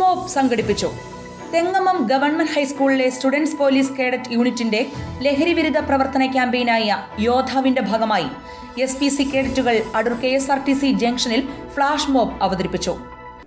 mob സംഘടിപ്പിച്ചു Thengamam government ഹൈസ്കൂളിലെ students police cadet യൂണിറ്റിന്റെ ലഹരിവിരുദ്ധ പ്രവർത്തന ക്യാമ്പയിനായ യോദ്ധാവിന്റെ ഭാഗമായി എസ് പി സി കേഡറ്റുകൾ Adoor K S R T C ജംഗ്ഷനിൽ ഫ്ളാഷ് മോബ് അവതരിപ്പിച്ചു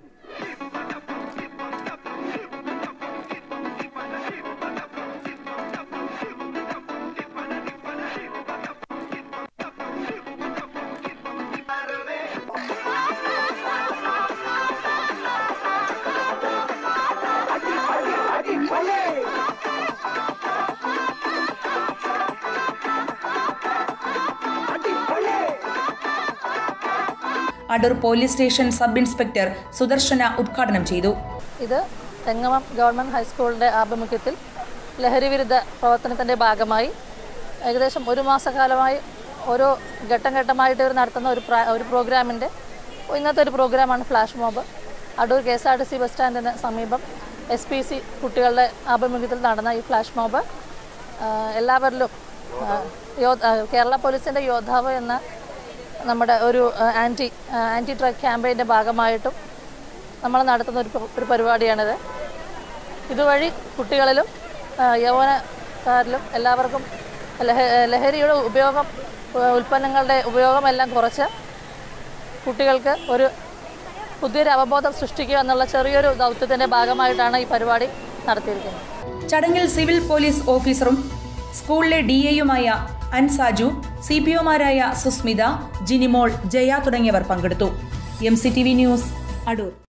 Adoor police station sub inspector Sudarshana ഉദ്ഘാടനം ചെയ്തു ഇത് തെങ്ങമം ഗവൺമെൻറ് ഹൈസ്കൂളിൻ്റെ ആഭിമുഖ്യത്തിൽ ലഹരിവിരുദ്ധ പ്രവർത്തനത്തിൻ്റെ ഭാഗമായി ഏകദേശം ഒരു മാസക്കാലമായി ഓരോ ഘട്ടം ഘട്ടമായിട്ട് ഇവർ നടത്തുന്ന ഒരു പ്രാ- ഒരു പ്രോഗ്രാമിൻ്റെ ഇന്നത്തെ ഒരു പ്രോഗ്രാമാണ് flash mob Adoor K S R T C bus സ്റ്റാൻഡിന് സമീപം എസ് പി സി കുട്ടികളുടെ ആഭിമുഖ്യത്തിൽ നടന്ന ഈ ഫ്ലാഷ് മോബ് ആ, എല്ലാവരിലും ആ, യോ- ആ, കേരള പോലീസിൻ്റെ യോദ്ധാവ് എന്ന നമ്മുടെ ഒരു ആ, ആൻറ്റി ആ, ആൻറ്റി ഡ്രഗ് ക്യാമ്പയിൻ്റെ ഭാഗമായിട്ടും നമ്മൾ നടത്തുന്ന ഒരു പ- ഒരു പരിപാടിയാണിത് ഇതുവഴി കുട്ടികളിലും ആ, യൗവനക്കാരിലും എല്ലാവർക്കും ലഹ ലഹരിയുടെ ഉപയോഗം ഉ- ഉൽപ്പന്നങ്ങളുടെ ഉപയോഗമെല്ലാം കുറച്ച് കുട്ടികൾക്ക് ഒരു പുതിയൊരു അവബോധം സൃഷ്ടിക്കുക എന്നുള്ള ചെറിയൊരു ദൗത്യത്തിൻ്റെ ഭാഗമായിട്ടാണ് ഈ പരിപാടി നടത്തിയിരിക്കുന്നത് ചടങ്ങിൽ സിവിൽ പോലീസ് ഓഫീസറും സ്കൂളിലെ ഡി എയുമായ അൻസാജു സി പി ഒമാരായ സുസ്മിത ജിനിമോൾ ജയ തുടങ്ങിയവർ പങ്കെടുത്തു M C T V news Adoor